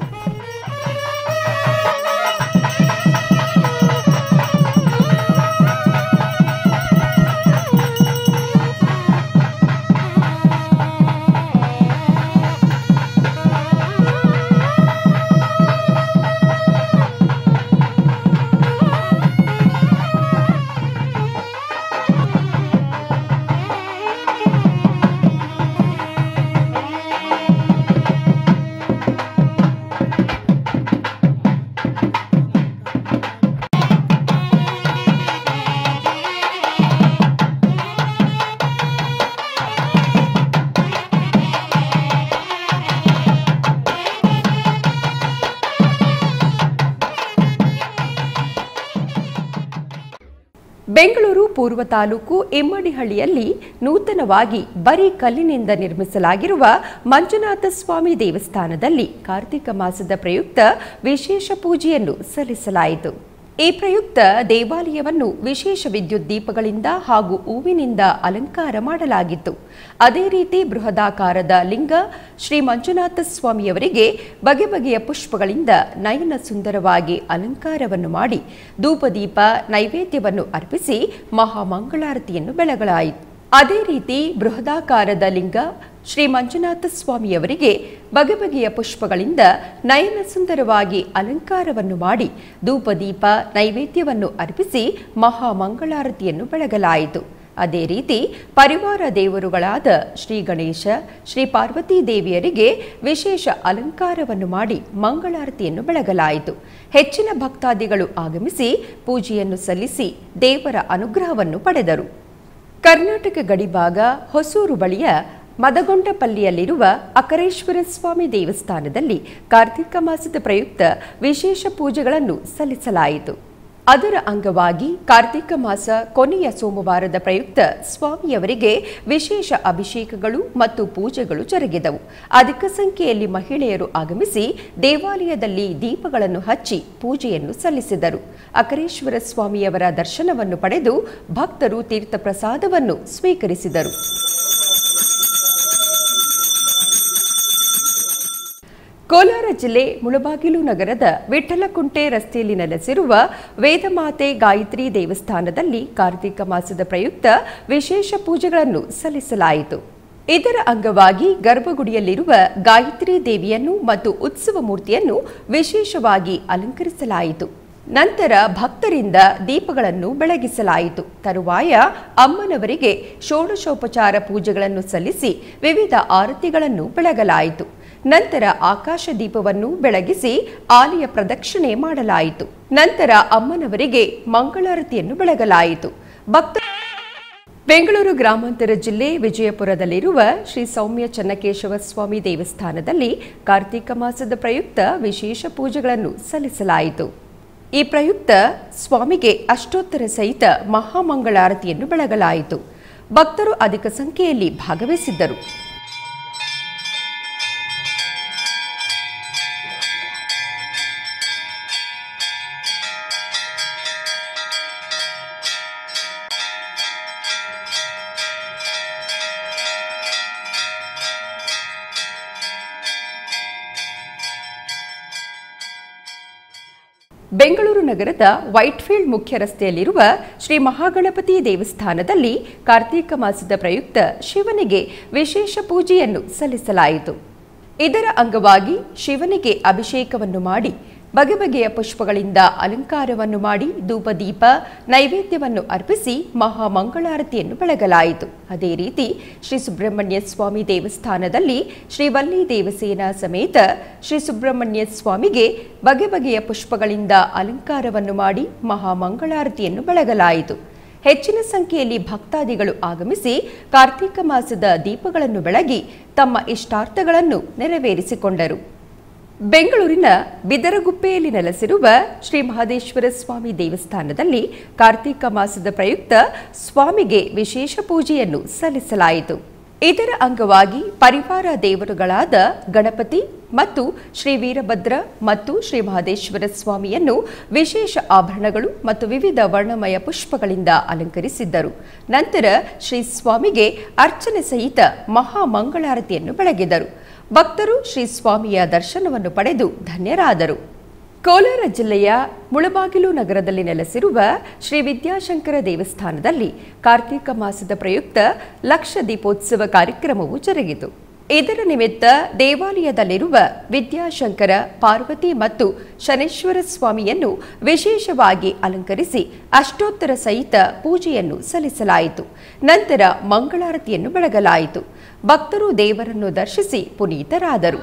ಬೆಂಗಳೂರು ಪೂರ್ವ ತಾಲೂಕು ಇಮ್ಮಡಿಹಳ್ಳಿಯಲ್ಲಿ ನೂತನವಾಗಿ ಬರೀ ಕಲ್ಲಿನಿಂದ ನಿರ್ಮಿಸಲಾಗಿರುವ ಮಂಜುನಾಥ ಸ್ವಾಮಿ ದೇವಸ್ಥಾನದಲ್ಲಿ ಕಾರ್ತಿಕ ಮಾಸದ ಪ್ರಯುಕ್ತ ವಿಶೇಷ ಪೂಜೆಯನ್ನು ಸಲ್ಲಿಸಲಾಯಿತು ಈ ಪ್ರಯುಕ್ತ ದೇವಾಲಯವನ್ನು ವಿಶೇಷ ವಿದ್ಯುತ್ ದೀಪಗಳಿಂದ ಹಾಗೂ ಹೂವಿನಿಂದ ಅಲಂಕಾರ ಮಾಡಲಾಗಿತ್ತು ಅದೇ ರೀತಿ ಬೃಹದಾಕಾರದ ಲಿಂಗ ಶ್ರೀ ಮಂಜುನಾಥ ಸ್ವಾಮಿಯವರಿಗೆ ಬಗೆ ಬಗೆಯ ಪುಷ್ಪಗಳಿಂದ ನಯನ ಸುಂದರವಾಗಿ ಅಲಂಕಾರವನ್ನು ಮಾಡಿ ಧೂಪದೀಪ ನೈವೇದ್ಯವನ್ನು ಅರ್ಪಿಸಿ ಮಹಾಮಂಗಳಾರತಿಯನ್ನು ಬೆಳಗಲಾಯಿತು ಅದೇ ರೀತಿ ಬೃಹದಾಕಾರದ ಲಿಂಗ ಶ್ರೀ ಮಂಜುನಾಥ ಸ್ವಾಮಿಯವರಿಗೆ ಬಗೆ ಬಗೆಯ ಪುಷ್ಪಗಳಿಂದ ನಯನ ಸುಂದರವಾಗಿ ಅಲಂಕಾರವನ್ನು ಮಾಡಿ ಧೂಪದೀಪ ನೈವೇದ್ಯವನ್ನು ಅರ್ಪಿಸಿ ಮಹಾಮಂಗಳಾರತಿಯನ್ನು ಬೆಳಗಲಾಯಿತು ಅದೇ ರೀತಿ ಪರಿವಾರ ದೇವರುಗಳಾದ ಶ್ರೀ ಗಣೇಶ ಶ್ರೀ ಪಾರ್ವತಿ ದೇವಿಯರಿಗೆ ವಿಶೇಷ ಅಲಂಕಾರವನ್ನು ಮಾಡಿ ಮಂಗಳಾರತಿಯನ್ನು ಬೆಳಗಲಾಯಿತು ಹೆಚ್ಚಿನ ಭಕ್ತಾದಿಗಳು ಆಗಮಿಸಿ ಪೂಜೆಯನ್ನು ಸಲ್ಲಿಸಿ ದೇವರ ಅನುಗ್ರಹವನ್ನು ಪಡೆದರು ಕರ್ನಾಟಕ ಗಡಿಭಾಗ ಹೊಸೂರು ಬಳಿಯ ಮದಗೊಂಡಪಲ್ಲಿಯಲ್ಲಿರುವ ಅಕರೇಶ್ವರ ಸ್ವಾಮಿ ದೇವಸ್ಥಾನದಲ್ಲಿ ಕಾರ್ತಿಕ ಮಾಸದ ಪ್ರಯುಕ್ತ ವಿಶೇಷ ಪೂಜೆಗಳನ್ನು ಸಲ್ಲಿಸಲಾಯಿತು ಅದರ ಅಂಗವಾಗಿ ಕಾರ್ತಿಕ ಮಾಸ ಕೊನೆಯ ಸೋಮವಾರದ ಪ್ರಯುಕ್ತ ಸ್ವಾಮಿಯವರಿಗೆ ವಿಶೇಷ ಅಭಿಷೇಕಗಳು ಮತ್ತು ಪೂಜೆಗಳು ಜರುಗಿದವು ಅಧಿಕ ಸಂಖ್ಯೆಯಲ್ಲಿ ಮಹಿಳೆಯರು ಆಗಮಿಸಿ ದೇವಾಲಯದಲ್ಲಿ ದೀಪಗಳನ್ನು ಹಚ್ಚಿ ಪೂಜೆಯನ್ನು ಸಲ್ಲಿಸಿದರು ಅಕರೇಶ್ವರ ಸ್ವಾಮಿಯವರ ದರ್ಶನವನ್ನು ಪಡೆದು ಭಕ್ತರು ತೀರ್ಥ ಪ್ರಸಾದವನ್ನು ಸ್ವೀಕರಿಸಿದರು ಕೋಲಾರ ಜಿಲ್ಲೆ ಮುಳಬಾಗಿಲು ನಗರದ ವಿಠಲಕುಂಟೆ ರಸ್ತೆಯಲ್ಲಿ ನೆಲೆಸಿರುವ ವೇದಮಾತೆ ಗಾಯತ್ರಿ ದೇವಸ್ಥಾನದಲ್ಲಿ ಕಾರ್ತಿಕ ಮಾಸದ ಪ್ರಯುಕ್ತ ವಿಶೇಷ ಪೂಜೆಗಳನ್ನು ಸಲ್ಲಿಸಲಾಯಿತು ಇದರ ಅಂಗವಾಗಿ ಗರ್ಭಗುಡಿಯಲ್ಲಿರುವ ಗಾಯತ್ರಿ ದೇವಿಯನ್ನು ಮತ್ತು ಉತ್ಸವ ಮೂರ್ತಿಯನ್ನು ವಿಶೇಷವಾಗಿ ಅಲಂಕರಿಸಲಾಯಿತು ನಂತರ ಭಕ್ತರಿಂದ ದೀಪಗಳನ್ನು ಬೆಳಗಿಸಲಾಯಿತು ತರುವಾಯ ಅಮ್ಮನವರಿಗೆ ಷೋಡಶೋಪಚಾರ ಪೂಜೆಗಳನ್ನು ಸಲ್ಲಿಸಿ ವಿವಿಧ ಆರತಿಗಳನ್ನು ಬೆಳಗಲಾಯಿತು ನಂತರ ಆಕಾಶ ದೀಪವನ್ನು ಬೆಳಗಿಸಿ ಆಲಯ ಪ್ರದಕ್ಷಿಣೆ ಮಾಡಲಾಯಿತು ನಂತರ ಅಮ್ಮನವರಿಗೆ ಮಂಗಳಾರತಿಯನ್ನು ಬೆಳಗಲಾಯಿತು ಭಕ್ತ ಬೆಂಗಳೂರು ಗ್ರಾಮಾಂತರ ಜಿಲ್ಲೆ ವಿಜಯಪುರದಲ್ಲಿರುವ ಶ್ರೀ ಸೌಮ್ಯ ಚನ್ನಕೇಶವ ಸ್ವಾಮಿ ದೇವಸ್ಥಾನದಲ್ಲಿ ಕಾರ್ತಿಕ ಮಾಸದ ಪ್ರಯುಕ್ತ ವಿಶೇಷ ಪೂಜೆಗಳನ್ನು ಸಲ್ಲಿಸಲಾಯಿತು ಈ ಪ್ರಯುಕ್ತ ಸ್ವಾಮಿಗೆ ಅಷ್ಟೋತ್ತರ ಸಹಿತ ಮಹಾಮಂಗಳಾರತಿಯನ್ನು ಬೆಳಗಲಾಯಿತು ಭಕ್ತರು ಅಧಿಕ ಸಂಖ್ಯೆಯಲ್ಲಿ ಭಾಗವಹಿಸಿದ್ದರು ಬೆಂಗಳೂರು ನಗರದ ವೈಟ್ಫೀಲ್ಡ್ ಮುಖ್ಯ ರಸ್ತೆಯಲ್ಲಿರುವ ಶ್ರೀ ಮಹಾಗಣಪತಿ ದೇವಸ್ಥಾನದಲ್ಲಿ ಕಾರ್ತೀಕ ಮಾಸದ ಪ್ರಯುಕ್ತ ಶಿವನಿಗೆ ವಿಶೇಷ ಪೂಜೆಯನ್ನು ಸಲ್ಲಿಸಲಾಯಿತು ಇದರ ಅಂಗವಾಗಿ ಶಿವನಿಗೆ ಅಭಿಷೇಕವನ್ನು ಮಾಡಿ ಬಗೆ ಬಗೆಯ ಪುಷ್ಪಗಳಿಂದ ಅಲಂಕಾರವನ್ನು ಮಾಡಿ ಧೂಪದೀಪ ನೈವೇದ್ಯವನ್ನು ಅರ್ಪಿಸಿ ಮಹಾಮಂಗಳಾರತಿಯನ್ನು ಬೆಳಗಲಾಯಿತು ಅದೇ ರೀತಿ ಶ್ರೀ ಸುಬ್ರಹ್ಮಣ್ಯ ಸ್ವಾಮಿ ದೇವಸ್ಥಾನದಲ್ಲಿ ಶ್ರೀ ವಲ್ಲಿ ದೇವಸೇನ ಸಮೇತ ಶ್ರೀ ಸುಬ್ರಹ್ಮಣ್ಯ ಸ್ವಾಮಿಗೆ ಬಗೆ ಬಗೆಯ ಪುಷ್ಪಗಳಿಂದ ಅಲಂಕಾರವನ್ನು ಮಾಡಿ ಮಹಾಮಂಗಳಾರತಿಯನ್ನು ಬೆಳಗಲಾಯಿತು ಹೆಚ್ಚಿನ ಸಂಖ್ಯೆಯಲ್ಲಿ ಭಕ್ತಾದಿಗಳು ಆಗಮಿಸಿ ಕಾರ್ತೀಕ ಮಾಸದ ದೀಪಗಳನ್ನು ಬೆಳಗಿ ತಮ್ಮ ಇಷ್ಟಾರ್ಥಗಳನ್ನು ನೆರವೇರಿಸಿಕೊಂಡರು ಬೆಂಗಳೂರಿನ ಬಿದರಗುಪ್ಪೆಯಲ್ಲಿ ನೆಲೆಸಿರುವ ಶ್ರೀ ಮಹದೇಶ್ವರ ಸ್ವಾಮಿ ದೇವಸ್ಥಾನದಲ್ಲಿ ಕಾರ್ತೀಕ ಮಾಸದ ಪ್ರಯುಕ್ತ ಸ್ವಾಮಿಗೆ ವಿಶೇಷ ಪೂಜೆಯನ್ನು ಸಲ್ಲಿಸಲಾಯಿತು ಇದರ ಅಂಗವಾಗಿ ಪರಿವಾರ ದೇವರುಗಳಾದ ಗಣಪತಿ ಮತ್ತು ಶ್ರೀ ವೀರಭದ್ರ ಮತ್ತು ಶ್ರೀ ಮಹದೇಶ್ವರ ಸ್ವಾಮಿಯನ್ನು ವಿಶೇಷ ಆಭರಣಗಳು ಮತ್ತು ವಿವಿಧ ವರ್ಣಮಯ ಪುಷ್ಪಗಳಿಂದ ಅಲಂಕರಿಸಿದ್ದರು ನಂತರ ಶ್ರೀ ಸ್ವಾಮಿಗೆ ಅರ್ಚನೆ ಸಹಿತ ಮಹಾಮಂಗಳಾರತಿಯನ್ನು ಬೆಳಗಿದರು ಭಕ್ತರು ಶ್ರೀ ಸ್ವಾಮಿಯ ದರ್ಶನವನ್ನು ಪಡೆದು ಧನ್ಯರಾದರು ಕೋಲಾರ ಜಿಲ್ಲೆಯ ಮುಳಬಾಗಿಲು ನಗರದಲ್ಲಿ ನೆಲೆಸಿರುವ ಶ್ರೀ ವಿದ್ಯಾಶಂಕರ ದೇವಸ್ಥಾನದಲ್ಲಿ ಕಾರ್ತೀಕ ಮಾಸದ ಪ್ರಯುಕ್ತ ಲಕ್ಷ ದೀಪೋತ್ಸವ ಕಾರ್ಯಕ್ರಮವು ಜರುಗಿತು ಇದರ ನಿಮಿತ್ತ ದೇವಾಲಯದಲ್ಲಿರುವ ವಿದ್ಯಾಶಂಕರ ಪಾರ್ವತಿ ಮತ್ತು ಶನೇಶ್ವರ ಸ್ವಾಮಿಯನ್ನು ವಿಶೇಷವಾಗಿ ಅಲಂಕರಿಸಿ ಅಷ್ಟೋತ್ತರ ಸಹಿತ ಪೂಜೆಯನ್ನು ಸಲ್ಲಿಸಲಾಯಿತು ನಂತರ ಮಂಗಳಾರತಿಯನ್ನು ಬೆಳಗಲಾಯಿತು ಭಕ್ತರು ದೇವರನ್ನು ದರ್ಶಿಸಿ ಪುನೀತರಾದರು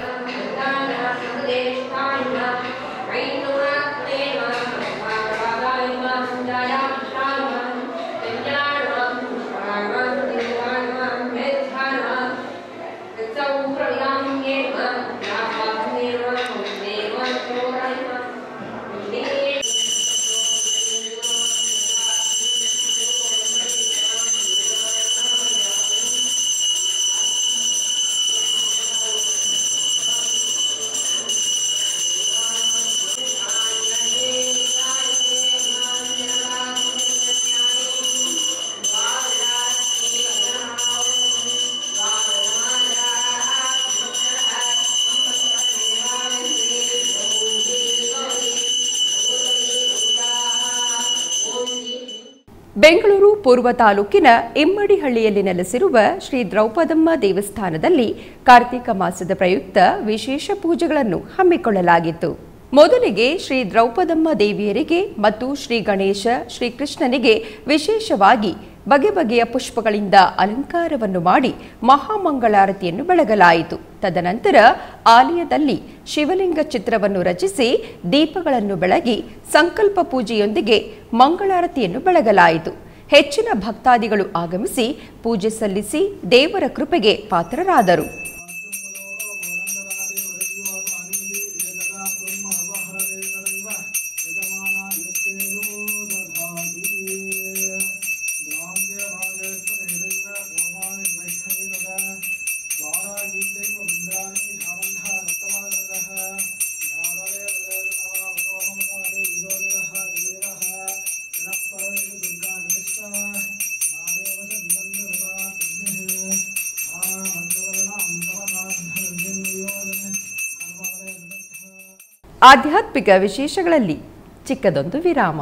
ಬೆಂಗಳೂರು ಪೂರ್ವ ತಾಲೂಕಿನ ಇಮ್ಮಡಿಹಳ್ಳಿಯಲ್ಲಿ ನೆಲೆಸಿರುವ ಶ್ರೀ ದ್ರೌಪದಮ್ಮ ದೇವಸ್ಥಾನದಲ್ಲಿ ಕಾರ್ತೀಕ ಮಾಸದ ಪ್ರಯುಕ್ತ ವಿಶೇಷ ಪೂಜೆಗಳನ್ನು ಹಮ್ಮಿಕೊಳ್ಳಲಾಗಿತ್ತು ಮೊದಲಿಗೆ ಶ್ರೀ ದ್ರೌಪದಮ್ಮ ದೇವಿಯರಿಗೆ ಮತ್ತು ಶ್ರೀ ಗಣೇಶ ಶ್ರೀಕೃಷ್ಣನಿಗೆ ವಿಶೇಷವಾಗಿ ಬಗೆ ಬಗೆಯ ಪುಷ್ಪಗಳಿಂದ ಅಲಂಕಾರವನ್ನು ಮಾಡಿ ಮಹಾಮಂಗಳಾರತಿಯನ್ನು ಬೆಳಗಲಾಯಿತು ತದನಂತರ ಆಲಯದಲ್ಲಿ ಶಿವಲಿಂಗ ಚಿತ್ರವನ್ನು ರಚಿಸಿ ದೀಪಗಳನ್ನು ಬೆಳಗಿ ಸಂಕಲ್ಪ ಪೂಜೆಯೊಂದಿಗೆ ಮಂಗಳಾರತಿಯನ್ನು ಬೆಳಗಲಾಯಿತು ಹೆಚ್ಚಿನ ಭಕ್ತಾದಿಗಳು ಆಗಮಿಸಿ ಪೂಜೆ ಸಲ್ಲಿಸಿ ದೇವರ ಕೃಪೆಗೆ ಪಾತ್ರರಾದರು ಆಧ್ಯಾತ್ಮಿಕ ವಿಶೇಷಗಳಲ್ಲಿ ಚಿಕ್ಕದೊಂದು ವಿರಾಮ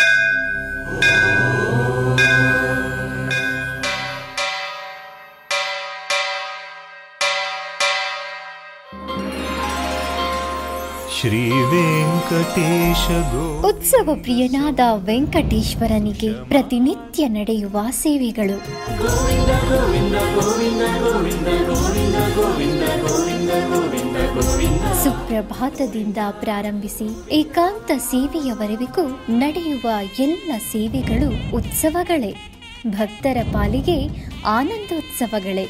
ಶ್ರೀ ವೆಂಕಟೇಶ ಗೋ ಉತ್ಸವ ಪ್ರಿಯನಾದ ವೆಂಕಟೇಶ್ವರನಿಗೆ ಪ್ರತಿನಿತ್ಯ ನಡೆಯುವ ಸೇವೆಗಳು ಸುಪ್ರಭಾತದಿಂದ ಪ್ರಾರಂಭಿಸಿ ಏಕಾಂತ ಸೇವೆಯವರೆವಿಗೂ ನಡೆಯುವ ಎಲ್ಲ ಸೇವೆಗಳು ಉತ್ಸವಗಳೇ ಭಕ್ತರ ಪಾಲಿಗೆ ಆನಂದೋತ್ಸವಗಳೇ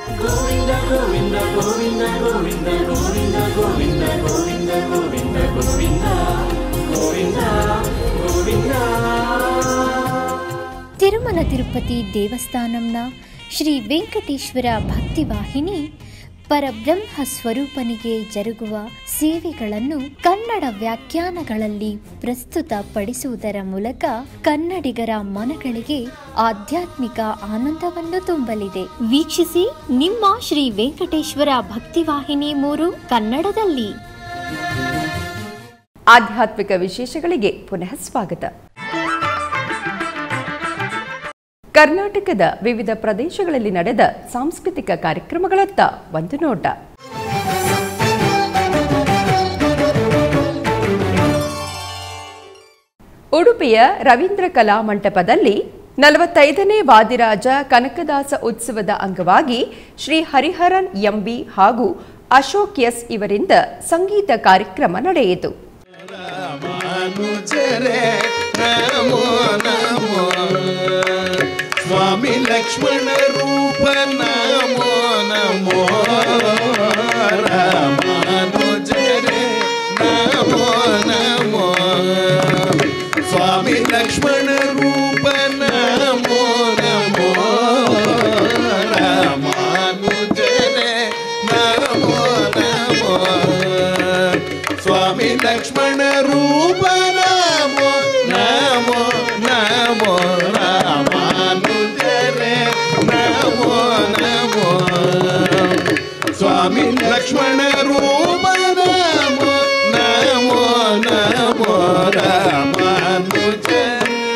ತಿರುಮಲ ತಿರುಪತಿ ದೇವಸ್ಥಾನಂನ ಶ್ರೀ ವೆಂಕಟೇಶ್ವರ ಭಕ್ತಿವಾಹಿನಿ ಪರಬ್ರಹ್ಮ ಸ್ವರೂಪನಿಗೆ ಜರುಗುವ ಸೇವೆಗಳನ್ನು ಕನ್ನಡ ವ್ಯಾಖ್ಯಾನಗಳಲ್ಲಿ ಪ್ರಸ್ತುತಪಡಿಸುವುದರ ಮೂಲಕ ಕನ್ನಡಿಗರ ಮನಗಳಿಗೆ ಆಧ್ಯಾತ್ಮಿಕ ಆನಂದವನ್ನು ತುಂಬಲಿದೆ ವೀಕ್ಷಿಸಿ ನಿಮ್ಮ ಶ್ರೀ ವೆಂಕಟೇಶ್ವರ ಭಕ್ತಿವಾಹಿನಿ ಮೂರು ಕನ್ನಡದಲ್ಲಿ ಆಧ್ಯಾತ್ಮಿಕ ವಿಶೇಷಗಳಿಗೆ ಪುನಃ ಸ್ವಾಗತ ಕರ್ನಾಟಕದ ವಿವಿಧ ಪ್ರದೇಶಗಳಲ್ಲಿ ನಡೆದ ಸಾಂಸ್ಕೃತಿಕ ಕಾರ್ಯಕ್ರಮಗಳತ್ತ ಒಂದು ನೋಟ ಉಡುಪಿಯ ರವೀಂದ್ರ ಕಲಾ ಮಂಟಪದಲ್ಲಿ ನಲವತ್ತೈದನೇ ವಾದಿರಾಜ ಕನಕದಾಸ ಉತ್ಸವದ ಅಂಗವಾಗಿ ಶ್ರೀ ಹರಿಹರನ್ ಎಂಬಿ ಹಾಗೂ ಅಶೋಕ್ ಎಸ್ ಇವರಿಂದ ಸಂಗೀತ ಕಾರ್ಯಕ್ರಮ ನಡೆಯಿತು ರಾಮಾನುಜರೇ ನಮೋ ನಮೋ ಸ್ವಾಮಿ ಲಕ್ಷ್ಮಣ ರೂಪ ನಮೋ ನಮೋ ರಾಮಾನುಜರೇ ನಮೋ ನಮೋ ಸ್ವಾಮಿ ಲಕ್ಷ್ಮಣ ರೂಪ ನಮೋ ನಮೋ ರಾಮಾನುಜರೇ ನಮೋ ನಮೋ ಸ್ವಾಮಿ ಲಕ್ಷ್ಮಣ ರೂಪ ನಮೋ ನಮೋ ನಮೋ ರಾಮಾನುಜರೇ ನಮೋ ನಮೋ ಸ್ವಾಮಿ ಲಕ್ಷ್ಮಣ ರೂಪ ನಮೋ ನಮೋ ನಮೋ ರಾಮಾನುಜರೇ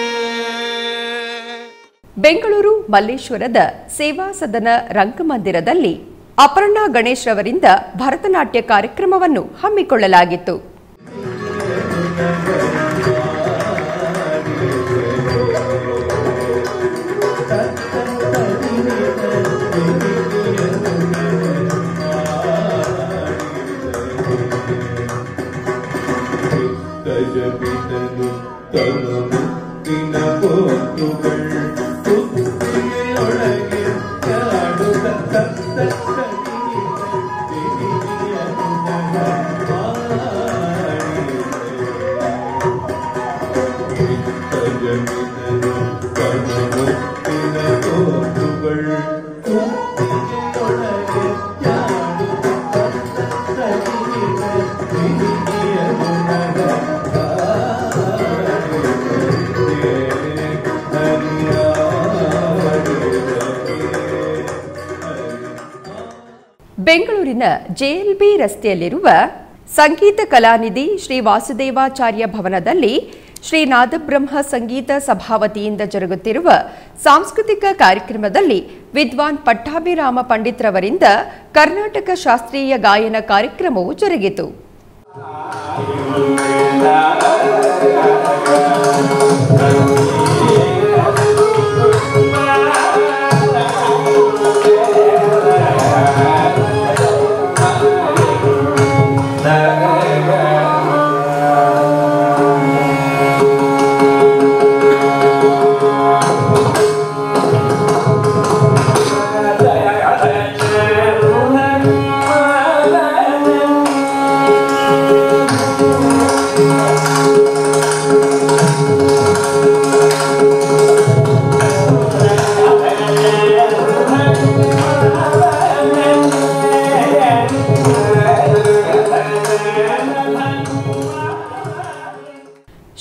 ಬೆಂಗಳೂರು ಮಲ್ಲೇಶ್ವರದ ಸೇವಾ ಸದನ ರಂಗಮಂದಿರದಲ್ಲಿ ಅಪರ್ಣಾ ಗಣೇಶ್ ರವರಿಂದ ಭರತನಾಟ್ಯ ಕಾರ್ಯಕ್ರಮವನ್ನು ಹಮ್ಮಿಕೊಳ್ಳಲಾಗಿತ್ತು ಗಜಬಿದನು ತನು ಮುತ್ತಿನ ಬೋಟುಗಳ್ ತುತ್ತಿನೊಳಗೆ ಕಾಡುತ್ತ ತತ್ತ ಗಜಬಿದನು ತನು ಮುತ್ತಿನ ಬೋಟುಗಳ್ ತುತ್ತಿನೊಳಗೆ ಕಾಡುತ್ತ ಬೆಂಗಳೂರಿನ ಜೆಎಲ್ಬಿ ರಸ್ತೆಯಲ್ಲಿರುವ ಸಂಗೀತ ಕಲಾನಿಧಿ ಶ್ರೀ ವಾಸುದೇವಾಚಾರ್ಯ ಭವನದಲ್ಲಿ ಶ್ರೀ ನಾದಬ್ರಹ್ಮ ಸಂಗೀತ ಸಭಾವತಿಯಿಂದ ಜರುಗುತ್ತಿರುವ ಸಾಂಸ್ಕೃತಿಕ ಕಾರ್ಯಕ್ರಮದಲ್ಲಿ ವಿದ್ವಾನ್ ಪಟ್ಟಾಭಿರಾಮ ಪಂಡಿತ್ರವರಿಂದ ಕರ್ನಾಟಕ ಶಾಸ್ತ್ರೀಯ ಗಾಯನ ಕಾರ್ಯಕ್ರಮವು ಜರುಗಿತು ಆ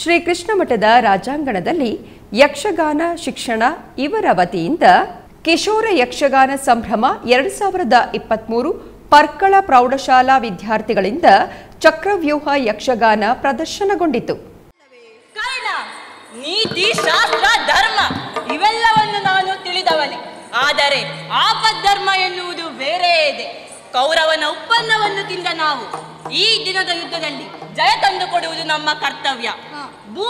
ಶ್ರೀ ಕೃಷ್ಣ ಮಠದ ರಾಜಾಂಗಣದಲ್ಲಿ ಯಕ್ಷಗಾನ ಶಿಕ್ಷಣ ಇವರ ವತಿಯಿಂದ ಕಿಶೋರ ಯಕ್ಷಗಾನ ಸಂಭ್ರಮ ಎರಡು ಸಾವಿರದ ಇಪ್ಪತ್ಮೂರು ಪರ್ಕಳ ಪ್ರೌಢಶಾಲಾ ವಿದ್ಯಾರ್ಥಿಗಳಿಂದ ಚಕ್ರವ್ಯೂಹ ಯಕ್ಷಗಾನ ಪ್ರದರ್ಶನಗೊಂಡಿತು ಕರ್ಣ ನೀತಿ ಶಾಸ್ತ್ರ ಧರ್ಮ ಇವೆಲ್ಲವನ್ನು ನಾನು ತಿಳಿದವನೇ ಆದರೆ ಆಪದ್ಧರ್ಮ ಎನ್ನುವುದು ಬೇರೆ ಇದೆ ಕೌರವನ ಉತ್ಪನ್ನವನ್ನು ತಿಂದ ನಾವು ಈ ದಿನದ ಯುದ್ಧದಲ್ಲಿ ಜಯ ತಂದು ಕೊಡುವುದು ನಮ್ಮ ಕರ್ತವ್ಯ ಭೂ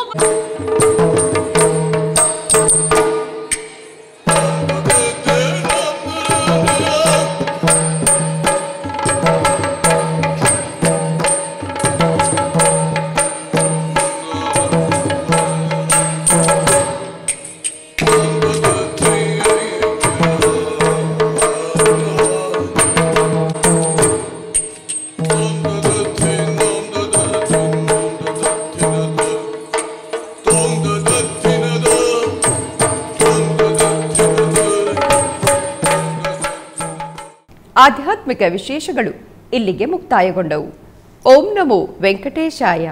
ಆಧ್ಯಾತ್ಮಿಕ ವಿಶೇಷಗಳು ಇಲ್ಲಿಗೆ ಮುಕ್ತಾಯಗೊಂಡವು ಓಂ ನಮೋ ವೆಂಕಟೇಶಾಯ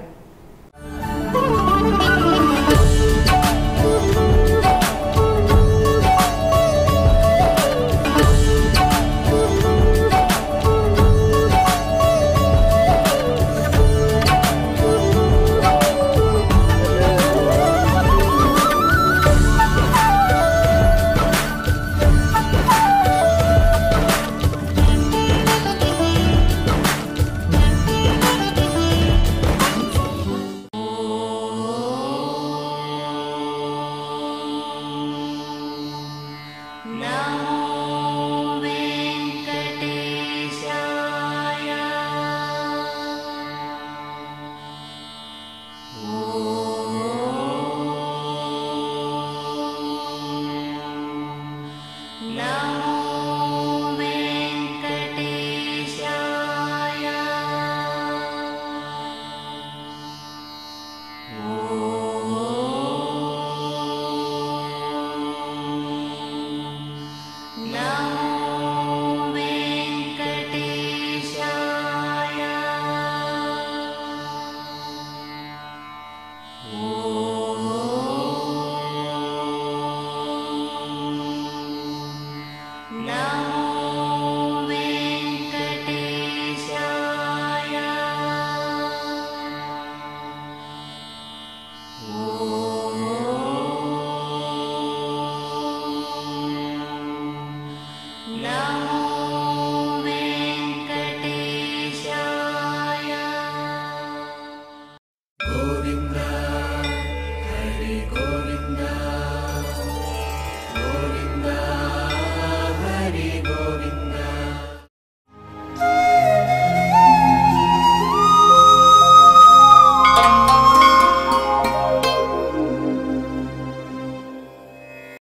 No.